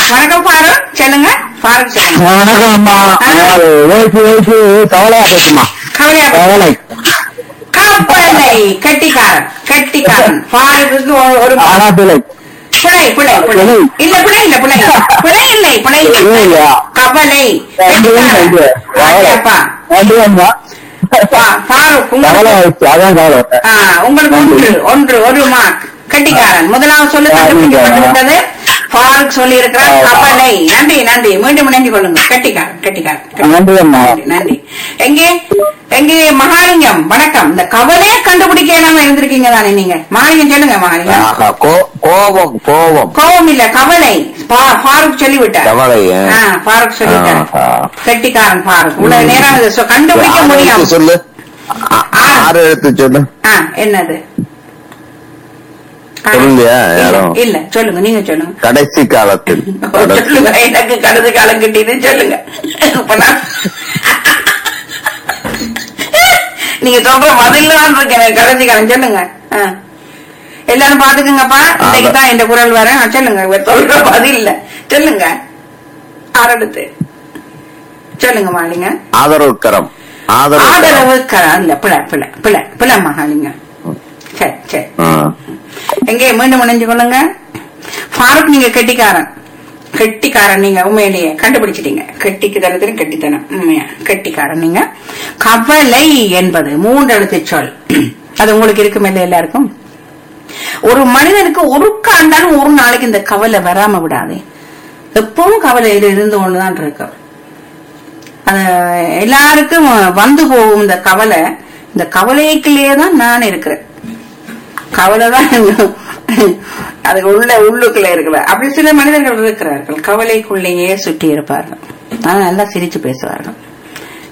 வணக்கம் ஃபாரூக் சொல்லுங்க ஃபாரூக் சொல்லுங்க வணக்கம் அம்மா அது ஓய்ச்சி ஓய்ச்சி கவலையா போச்சுமா கவலையா போ- கவலை கப்பலை கெட்டிக்காரன் கெட்டிக்காரன் ஃபாரூக்கு ஒரு- ஒரு ஆனா பிள்ளை பிழை பிழை பிழை பிழை. இல்ல பிழை இல்ல பிழை பிழை இல்லை பிழை இல்லை. பிழை இல்லையா? கவலை ரெண்டு பேரும் கெட்டிக்காரன். ரெண்டு. கவலை. அப்பா ரெண்டு அம்மா ஃபா- ஃபாரூக் கவலை உங்களுக்கு ஆயிடுச்சு அதான் கவலை ஆ, உங்களுக்கு ஒன்று ஒன்று ஒரு மார்க் கட்டிக்காரன் முதலாவது சொல்லு ஆ, கண்டுபிடிக்கப்பட்டு நீங்க. விட்டது ஃபாரூக் சொல்லி இருக்கிறார் ஆ, கப்பலை நன்றி நன்றி மீண்டும் இணைந்து கொள்ளுங்க கட்டிக்காரன் கட்டிக்காரன் நன்றி அம்மா நன்றி, நன்றி எங்கே எங்கே மகாலிங்கம் வணக்கம் இந்த கவலையே கண்டுபிடிக்க இல்லாம இருந்திருக்கீங்க தானே நீங்க மகாலிங்கம் சொல்லுங்க மகாலிங்கம் ஆஹா, கோ- கோபம் கோபம் கோபம் இல்ல கவலை பா- ஃபாரூக் சொல்லிவிட்டார் கவலை ஆ. ஆ, ஃபாரூக் சொல்லிவிட்டார் ஆஹா. கெட்டிக்காரன் ஃபாரூக் இவ்வளவு நேரம் இதை சொ- கண்டுபிடிக்க ஆறு முடியும் எழுத்து சொல்லு ஆ- ஆறு எழுத்து சொல்லு ஆ என்னது ஆ, சொல்லலையா இல்ல, யாரும்? இல்ல சொல்லுங்க நீங்க சொல்லுங்க கடைசி காலத்தில் கடைசி- சொல்லுங்க எனக்கு கடைசி காலம் கிட்டியது சொல்லுங்க இப்ப நான் நீங்க சொல்ற பதில் தான் இருக்கேன் கடைசி காலம் சொல்லுங்க ஆ. எல்லாரும் பாத்துக்குங்கப்பா இன்னைக்கு தான் இந்த குரல் வர சொல்லுங்க இவர் சொல்ற பதில் இல்ல சொல்லுங்க ஆரடுத்து சொல்லுங்க மாலிங்க ஆதரவு கரம் ஆதரவு கரம். ஆதரவு கரா இல்ல பிள்ளை பிள்ளை பிள்ளை பிள்ளை மகாலிங்க சரி சரி ஆ. எங்கே மீண்டும் இணைஞ்சு கொள்ளுங்க ஃபாரூக் நீங்க கெட்டிக்காரன் கெட்டிக்காரன் நீங்க உண்மையிலேயே கண்டுபிடிச்சிட்டீங்க கெட்டிக்கு தரத்திலும் கெட்டித்தனம் உண்மையா கெட்டிக்காரன் நீங்க கவலை என்பது மூன்று எழுத்து சொல் அது உங்களுக்கு இருக்கும் இல்ல எல்லாருக்கும் ஒரு மனிதனுக்கு ஒரு காண்டாலும் ஒரு நாளைக்கு இந்த கவலை வராம விடாது எப்பவும் கவலை இது இருந்து கொண்டுதான் இருக்கும் அது எல்லாருக்கும் வந்து போகும் இந்த கவலை இந்த கவலைக்குள்ளேயே தான் நான் இருக்கிறேன் கவலை தான் அது உள்ள உள்ளுக்குள்ள இருக்கிற அப்படி சில மனிதர்கள் இருக்கிறார்கள் கவலைக்குள்ளேயே சுற்றி இருப்பார்கள் ஆனா நல்லா சிரிச்சு பேசுவார்கள்